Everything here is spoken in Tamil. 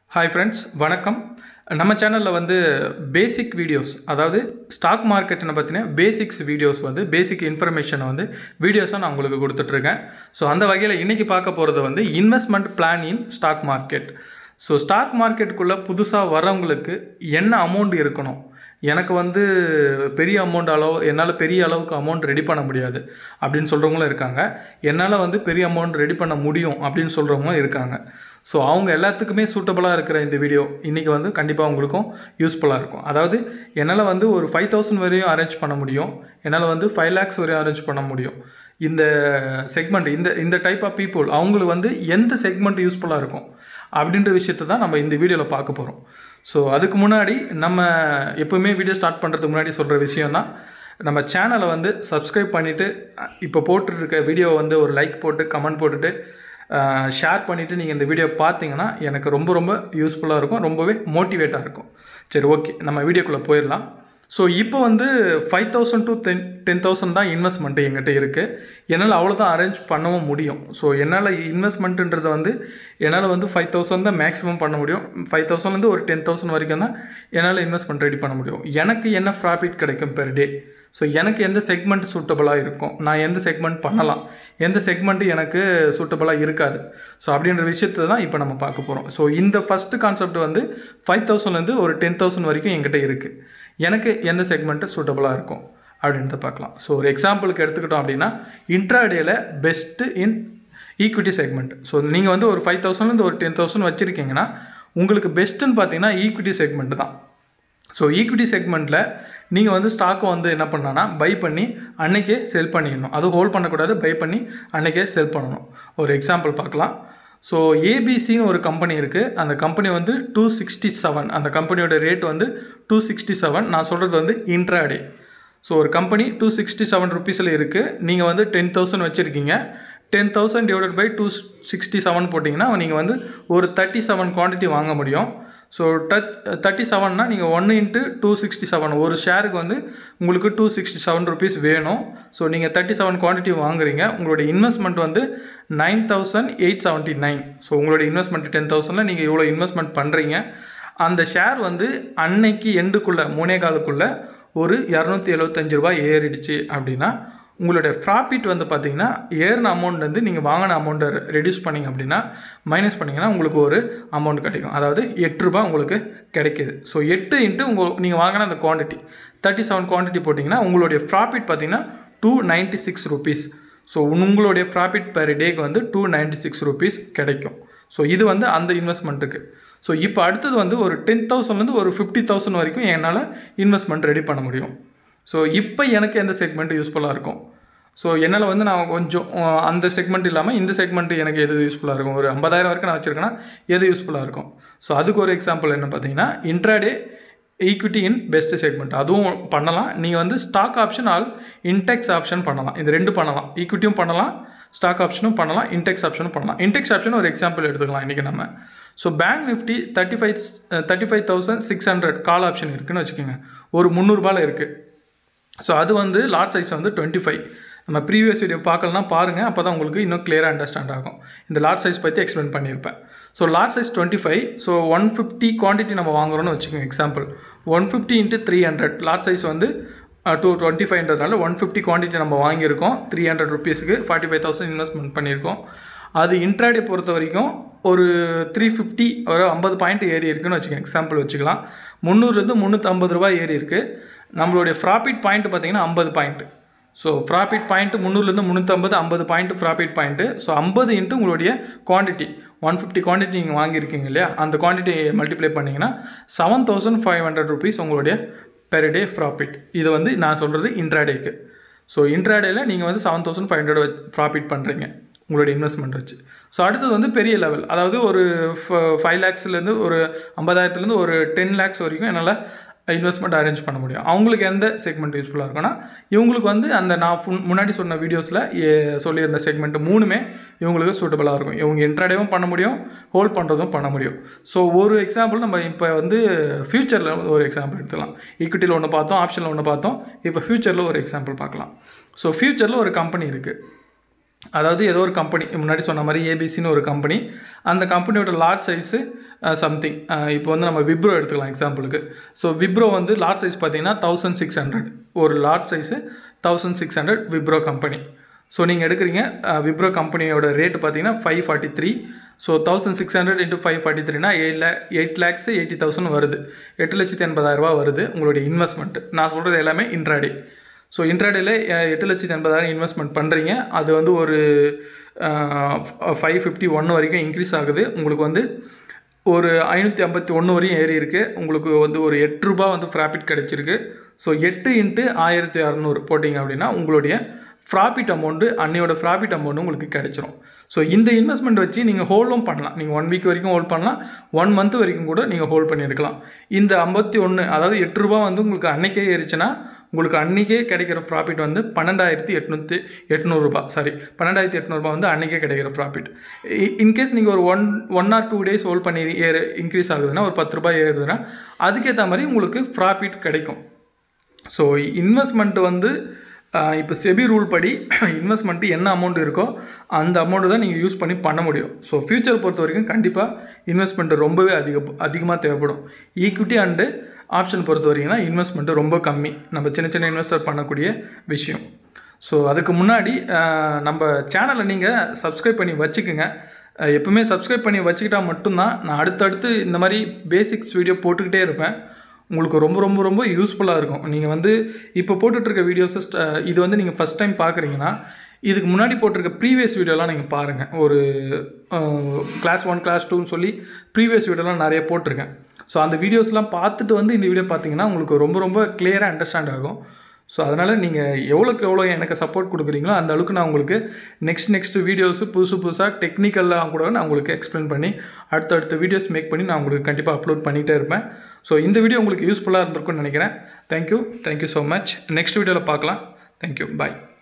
ஹாய் ஃப்ரெண்ட்ஸ் வணக்கம் நம்ம சேனலில் வந்து பேசிக் வீடியோஸ் அதாவது ஸ்டாக் மார்க்கெட்டினை பற்றின பேசிக்ஸ் வீடியோஸ் வந்து பேசிக் இன்ஃபர்மேஷனை வந்து வீடியோஸாக நான் உங்களுக்கு கொடுத்துட்ருக்கேன் ஸோ அந்த வகையில் இன்றைக்கி பார்க்க போகிறது வந்து investment plan in stock market so stock மார்க்கெட்டுக்குள்ளே புதுசாக வரவங்களுக்கு என்ன அமௌண்ட் இருக்கணும் எனக்கு வந்து பெரிய அமௌண்ட் அளவு என்னால் பெரிய அளவுக்கு அமௌண்ட் ரெடி பண்ண முடியாது அப்படின்னு சொல்கிறவங்களும் இருக்காங்க என்னால் வந்து பெரிய அமௌண்ட் ரெடி பண்ண முடியும் அப்படின்னு சொல்கிறவங்களும் இருக்காங்க ஸோ அவங்க எல்லாத்துக்குமே சூட்டபுளாக இருக்கிற இந்த வீடியோ இன்றைக்கி வந்து கண்டிப்பாக உங்களுக்கும் யூஸ்ஃபுல்லாக இருக்கும் அதாவது என்னால் வந்து ஒரு ஃபைவ் தௌசண்ட் வரையும் அரேஞ்ச் பண்ண முடியும் என்னால் வந்து ஃபைவ் லேக்ஸ் வரையும் அரேஞ்ச் பண்ண முடியும் இந்த செக்மெண்ட் இந்த இந்த டைப் ஆஃப் பீப்புள் அவங்களுக்கு வந்து எந்த செக்மெண்ட் யூஸ்ஃபுல்லாக இருக்கும் அப்படின்ற விஷயத்தை தான் நம்ம இந்த வீடியோவில் பார்க்க போகிறோம் ஸோ அதுக்கு முன்னாடி நம்ம எப்போவுமே வீடியோ ஸ்டார்ட் பண்ணுறதுக்கு முன்னாடி சொல்கிற விஷயம் தான் நம்ம சேனலை வந்து சப்ஸ்கிரைப் பண்ணிவிட்டு இப்போ போட்டுருக்க வீடியோவை வந்து ஒரு லைக் போட்டு கமெண்ட் போட்டுட்டு ஷேர் பண்ணிவிட்டு நீங்கள் இந்த வீடியோ பார்த்தீங்கன்னா எனக்கு ரொம்ப ரொம்ப யூஸ்ஃபுல்லாக இருக்கும் ரொம்பவே மோட்டிவேட்டாக இருக்கும் சரி ஓகே நம்ம வீடியோக்குள்ளே போயிடலாம் ஸோ இப்போ வந்து five thousand to ten ten thousand தான் இன்வெஸ்ட்மெண்ட்டு எங்கிட்ட இருக்குது என்னால் அவ்வளோதான் அரேஞ்ச் பண்ணவும் முடியும் ஸோ என்னால் இன்வெஸ்ட்மெண்ட்டுன்றது வந்து என்னால் வந்து ஃபைவ் தௌசண்ட் தான் மேக்ஸிமம் பண்ண முடியும் ஃபைவ் தௌசண்ட்லேருந்து ஒரு டென் தௌசண்ட் வரைக்கும் தான் என்னால் இன்வெஸ்ட்மெண்ட் ரெடி பண்ண முடியும் எனக்கு என்ன ப்ராஃபிட் கிடைக்கும் பெர் டே ஸோ எனக்கு எந்த செக்மெண்ட் சூட்டபுளாக இருக்கும் நான் எந்த செக்மெண்ட் பண்ணலாம் எந்த செக்மெண்ட்டு எனக்கு சூட்டபுளாக இருக்காது ஸோ அப்படின்ற விஷயத்தை தான் இப்போ நம்ம பார்க்க போகிறோம் ஸோ இந்த ஃபஸ்ட்டு கான்செப்ட் வந்து ஃபைவ் தௌசண்ட்லேருந்து ஒரு டென் தௌசண்ட் வரைக்கும் என்கிட்ட இருக்குது எனக்கு எந்த செக்மெண்ட்டு சூட்டபுளாக இருக்கும் அப்படின்றத பார்க்கலாம் ஸோ ஒரு எக்ஸாம்பிளுக்கு எடுத்துக்கிட்டோம் அப்படின்னா இன்ட்ராடேயில் best in equity segment so நீங்கள் வந்து ஒரு ஃபைவ் தௌசண்ட்லேருந்து ஒரு டென் தௌசண்ட் வச்சுருக்கீங்கன்னா உங்களுக்கு பெஸ்ட்டுன்னு பார்த்தீங்கன்னா ஈக்விட்டி செக்மெண்ட் தான் ஸோ ஈக்விட்டி செக்மெண்ட்டில் நீங்கள் வந்து ஸ்டாக்கை வந்து என்ன பண்ணனா பை பண்ணி அன்றைக்கே செல் பண்ணிடணும் அது ஹோல்ட் பண்ணக்கூடாது பை பண்ணி அன்றைக்கே செல் பண்ணணும் ஒரு எக்ஸாம்பிள் பார்க்கலாம் ஸோ ஏபிசின்னு ஒரு கம்பெனி இருக்குது அந்த கம்பெனி வந்து டூ சிக்ஸ்டி செவன் அந்த கம்பெனியோட ரேட் வந்து டூ சிக்ஸ்டி செவன் நான் சொல்கிறது வந்து இன்ட்ராடே ஸோ ஒரு கம்பெனி டூ சிக்ஸ்டி செவன் ருபீஸில் இருக்குது நீங்கள் வந்து டென் தௌசண்ட் வச்சுருக்கீங்க ten thousand divided by two sixty seven போட்டிங்கன்னா நீங்கள் வந்து ஒரு தேர்ட்டி செவன் குவான்டிட்டி வாங்க முடியும் ஸோ டச் தேர்ட்டி செவன்னா நீங்கள் ஒன்று இன்ட்டு டூ சிக்ஸ்டி செவன் ஒரு ஷேருக்கு வந்து உங்களுக்கு டூ சிக்ஸ்டி செவன் ருபீஸ் வேணும் ஸோ நீங்கள் தேர்ட்டி செவன் குவான்டிட்டி வாங்குறீங்க உங்களுடைய இன்வெஸ்ட்மெண்ட் வந்து nine thousand eight seventy nine so உங்களுடைய இன்வெஸ்ட்மெண்ட் டென் தௌசண்டில் நீங்கள் இவ்வளோ இன்வெஸ்ட்மெண்ட் பண்ணுறீங்க அந்த ஷேர் வந்து அன்னைக்கு எண்டுக்குள்ளே மூணே காலுக்குள்ளே ஒரு இரநூத்தி எழுபத்தஞ்சு ரூபாய் ஏறிடுச்சு அப்படின்னா உங்களுடைய ப்ராஃபிட் வந்து பார்த்தீங்கன்னா ஏறின அமௌண்ட் வந்து நீங்கள் வாங்கின அமௌண்ட்டை ரெடியூஸ் பண்ணிங்க அப்படின்னா மைனஸ் பண்ணிங்கன்னா உங்களுக்கு ஒரு அமௌண்ட் கிடைக்கும் அதாவது எட்டு ரூபா உங்களுக்கு கிடைக்கிது ஸோ எட்டு இன்ட்டு உங்கள் நீங்கள் வாங்கின அந்த குவான்டிட்டி தேர்ட்டி செவன் குவான்டிட்டி போட்டிங்கன்னா உங்களுடைய ப்ராஃபிட் பார்த்தீங்கன்னா two ninety six rupees so உங்களுடைய ப்ராஃபிட் பெர் டேக்கு வந்து டூ நைன்ட்டி சிக்ஸ் ருபீஸ் கிடைக்கும் ஸோ இது வந்து அந்த இன்வெஸ்ட்மெண்ட்டுக்கு ஸோ இப்போ அடுத்தது வந்து ஒரு டென் தௌசண்ட்லேருந்து ஒரு ஃபிஃப்டி தௌசண்ட் வரைக்கும் என்னால் இன்வெஸ்ட்மெண்ட் ரெடி பண்ண முடியும் ஸோ இப்போ எனக்கு எந்த செக்மெண்ட் யூஸ்ஃபுல்லாக இருக்கும் ஸோ என்னால் வந்து நான் கொஞ்சம் அந்த செக்மெண்ட் இல்லாமல் இந்த செக்மெண்ட் எனக்கு எது யூஸ்ஃபுல்லாக இருக்கும் ஒரு ஐம்பதாயிரம் வரைக்கும் நான் வச்சுருக்கேன்னா எது யூஸ்ஃபுல்லாக இருக்கும் ஸோ அதுக்கு ஒரு எக்ஸாம்பிள் என்ன பார்த்தீங்கன்னா intraday equity in best segment அதுவும் பண்ணலாம் நீங்கள் வந்து stock option all index option பண்ணலாம் இந்த ரெண்டு பண்ணலாம் ஈக்விட்டியும் பண்ணலாம் ஸ்டாக் ஆப்ஷனும் பண்ணலாம் இன்டெக்ஸ் ஆப்ஷனும் பண்ணலாம் இன்டெக்ஸ் ஆப்ஷன் ஒரு எக்ஸாம்பிள் எடுத்துக்கலாம் இன்றைக்கி நம்ம so bank Nifty thirty five thirty five thousand six hundred call option இருக்குதுன்னு வச்சுக்கோங்க ஒரு முந்நூறுபாவில் இருக்குது ஸோ அது வந்து லாட் சைஸ் வந்து டுவெண்ட்டி ஃபைவ் நம்ம ப்ரீவியஸ் வீடியோ பார்க்கலனா பாருங்கள் அப்போ தான் உங்களுக்கு இன்னும் கிளியராக அண்டர்ஸ்டாண்ட் ஆகும் இந்த லாட் சைஸ் பற்றி எக்ஸ்பிளைன் பண்ணியிருப்பேன் so lot size twenty five so one fifty quantity நம்ம வாங்குறோம்னு வச்சுக்கோங்க example one fifty into three hundred lot size வந்து two twenty ஃபைவ்ன்றதுனால one fifty quantity நம்ம வாங்கியிருக்கோம் த்ரீ ஹண்ட்ரட் ருபீஸுக்கு ஃபார்ட்டி ஃபைவ் தௌசண்ட் இன்வெஸ்ட்மெண்ட் பண்ணியிருக்கோம் அது இன்ட்ராடே பொறுத்த வரைக்கும் ஒரு த்ரீ ஃபிஃப்டி ஒரு ஐம்பது பாயிண்ட் ஏறி இருக்குன்னு வச்சுக்கோங்க எக்ஸாம்பிள் வச்சுக்கலாம் முந்நூறுலேருந்து முந்நூற்றம்பது ரூபாய் ஏறி இருக்குது நம்மளுடைய ப்ராஃபிட் பாயிண்ட் பார்த்திங்கன்னா ஐம்பது பாயிண்ட்டு ஸோ ப்ராஃபிட் பாயிண்ட்டு முந்நூறுலேருந்து முந்நூற்றம்பது ஐம்பது பாயிண்ட் ப்ராஃபிட் பாயிண்ட்டு ஸோ ஐம்பது இன்ட்டு உங்களுடைய குவான்டிட்டி ஒன் ஃபிஃப்டி குவான்டிட்டி நீங்கள் வாங்கியிருக்கீங்க இல்லையா அந்த குவான்டிட்டி மல்டிப்ளை பண்ணிங்கன்னா seven thousand five hundred rupees உங்களுடைய பெர் டே ப்ராஃபிட் இது வந்து நான் சொல்கிறது இன்ட்ராடேக்கு ஸோ இன்ட்ராடேயில் நீங்கள் வந்து seven thousand five hundred profit பண்ணுறீங்க உங்களுடைய இன்வெஸ்ட்மெண்ட் வச்சு ஸோ அடுத்தது வந்து பெரிய லெவல் அதாவது ஒரு ஃபைவ் லேக்ஸ்லேருந்து ஒரு ஐம்பதாயிரத்துலேருந்து ஒரு டென் லேக்ஸ் வரைக்கும் என்னால் இன்வெஸ்ட்மெண்ட் அரேஞ்ச் பண்ண முடியும் அவங்களுக்கு எந்த செக்மெண்ட் யூஸ்ஃபுல்லாக இருக்கும்னா இவங்களுக்கு வந்து அந்த நான் முன்னாடி சொன்ன வீடியோஸில் சொல்லியிருந்த செக்மெண்ட் மூணுமே இவங்களுக்கு சூட்டபுளாக இருக்கும் இவங்க இன்ட்ராடேவும் பண்ண முடியும் ஹோல்ட் பண்ணுறதும் பண்ண முடியும் ஸோ ஒரு எக்ஸாம்பிள் நம்ம இப்போ வந்து ஃப்யூச்சரில் ஒரு எக்ஸாம்பிள் எடுத்துக்கலாம் ஈக்விட்டியில் ஒன்று பார்த்தோம் ஆப்ஷனில் ஒன்று பார்த்தோம் இப்போ ஃப்யூச்சரில் ஒரு எக்ஸாம்பிள் பார்க்கலாம் ஸோ ஃப்யூச்சரில் ஒரு கம்பெனி இருக்குது அதாவது ஏதோ ஒரு கம்பெனி முன்னாடி சொன்ன மாதிரி ஏபிசின்னு ஒரு கம்பெனி அந்த கம்பெனியோட லாட் சைஸு சம்திங் இப்போ வந்து நம்ம விப்ரோ எடுத்துக்கலாம் எக்ஸாம்பிளுக்கு ஸோ விப்ரோ வந்து லாட் சைஸ் பார்த்தீங்கன்னா தௌசண்ட் சிக்ஸ் ஹண்ட்ரட் ஒரு lot size thousand six hundred Wipro company so நீங்கள் எடுக்கிறீங்க விப்ரோ கம்பெனியோட ரேட்டு பார்த்தீங்கன்னா five forty three so thousand six hundred into five forty த்ரீனா எயிட் லே எயிட் லேக்ஸ் எயிட்டி தௌசண்ட் வருது எட்டு லட்சத்தி எண்பதாயிரரூபா வருது உங்களுடைய இன்வெஸ்ட்மெண்ட் நான் சொல்கிறது எல்லாமே இன்ட்ராடே ஸோ இன்ட்ராடேல எட்டு லட்சத்தி எண்பதாயிரம் இன்வெஸ்ட்மெண்ட் பண்ணுறீங்க அது வந்து ஒரு ஃபைவ் ஃபிஃப்டி ஒன் வரைக்கும் இன்க்ரீஸ் ஆகுது உங்களுக்கு வந்து ஒரு ஐநூற்றி ஐம்பத்தி ஒன்று வரையும் ஏறி இருக்குது உங்களுக்கு வந்து ஒரு எட்டு ரூபா வந்து ப்ராஃபிட் கிடச்சிருக்கு ஸோ எட்டு இன்ட்டு ஆயிரத்தி அறநூறு போட்டிங்க அப்படின்னா உங்களுடைய ப்ராஃபிட் அமௌண்ட்டு அன்னையோட ப்ராஃபிட் அமௌண்ட் உங்களுக்கு கிடைச்சிரும் ஸோ இந்த இன்வெஸ்ட்மெண்ட் வச்சு நீங்கள் ஹோல்டும் பண்ணலாம் நீங்கள் ஒன் வீக் வரைக்கும் ஹோல்ட் பண்ணலாம் ஒன் மந்த் வரைக்கும் கூட நீங்கள் ஹோல்ட் பண்ணியிருக்கலாம் இந்த ஐம்பத்தி ஒன்று அதாவது எட்டு ரூபா வந்து உங்களுக்கு அன்னைக்கே ஏறிச்சுன்னா உங்களுக்கு அன்றைக்கே கிடைக்கிற ப்ராஃபிட் வந்து பன்னெண்டாயிரத்தி எட்நூற்றி எட்நூறுரூபா சாரி பன்னெண்டாயிரத்தி எட்நூறுபா வந்து அன்றைக்கே கிடைக்கிற ப்ராஃபிட் இன்கேஸ் நீங்கள் ஒரு one one or two days hold பண்ணி ஏறு இன்க்ரீஸ் ஆகுதுன்னா ஒரு பத்து ரூபாய் ஏறுதுன்னா அதுக்கேற்ற மாதிரி உங்களுக்கு ப்ராஃபிட் கிடைக்கும் ஸோ இன்வெஸ்ட்மெண்ட் வந்து இப்போ செபி ரூல் படி இன்வெஸ்ட்மெண்ட்டு என்ன அமௌண்ட் இருக்கோ அந்த அமௌண்ட்டு தான் நீங்கள் யூஸ் பண்ணி பண்ண முடியும் ஸோ ஃப்யூச்சர் பொறுத்த வரைக்கும் கண்டிப்பாக இன்வெஸ்ட்மெண்ட் ரொம்பவே அதிக அதிகமாக தேவைப்படும் ஈக்விட்டி அண்டு ஆப்ஷன் பொறுத்த வரைக்கும்னா இன்வெஸ்ட்மெண்ட்டு ரொம்ப கம்மி நம்ம சின்ன சின்ன இன்வெஸ்டர் பண்ணக்கூடிய விஷயம் ஸோ அதுக்கு முன்னாடி நம்ம சேனலை நீங்கள் சப்ஸ்கிரைப் பண்ணி வச்சுக்கோங்க எப்பவுமே சப்ஸ்கிரைப் பண்ணி வச்சுக்கிட்டா மட்டும்தான் நான் அடுத்தடுத்து இந்த மாதிரி பேசிக்ஸ் வீடியோ போட்டுக்கிட்டே இருப்பேன் உங்களுக்கு ரொம்ப ரொம்ப ரொம்ப யூஸ்ஃபுல்லாக இருக்கும் நீங்கள் வந்து இப்போ போட்டுட்ருக்க வீடியோஸை இது வந்து நீங்கள் ஃபஸ்ட் டைம் பார்க்குறீங்கன்னா இதுக்கு முன்னாடி போட்டிருக்க ப்ரீவியஸ் வீடியோலாம் நீங்கள் பாருங்கள் ஒரு கிளாஸ் ஒன் கிளாஸ் டூன்னு சொல்லி ப்ரீவியஸ் வீடியோலாம் நிறைய போட்டிருக்கேன் ஸோ அந்த வீடியோஸ்லாம் பார்த்துட்டு வந்து இந்த வீடியோ பார்த்தீங்கன்னா உங்களுக்கு ரொம்ப ரொம்ப கிளியராக அண்டர்ஸ்டாண்ட் ஆகும் ஸோ அதனால் நீங்கள் எவ்வளோக்கு எவ்வளோ எனக்கு சப்போர்ட் கொடுக்குறீங்களோ அந்த அளவுக்கு நான் உங்களுக்கு நெக்ஸ்ட் நெக்ஸ்ட் வீடியோஸு புதுசு புதுசாக டெக்னிக்கலாக கூட நான் உங்களுக்கு எக்ஸ்பிளைன் பண்ணி அடுத்தடுத்த வீடியோஸ் மேக் பண்ணி நான் உங்களுக்கு கண்டிப்பாக அப்லோட் பண்ணிகிட்டே இருப்பேன் ஸோ இந்த வீடியோ உங்களுக்கு யூஸ்ஃபுல்லாக இருந்திருக்கும்னு நினைக்கிறேன் thank you thank you so much next வீடியோவில் பார்க்கலாம் தேங்க்யூ பாய்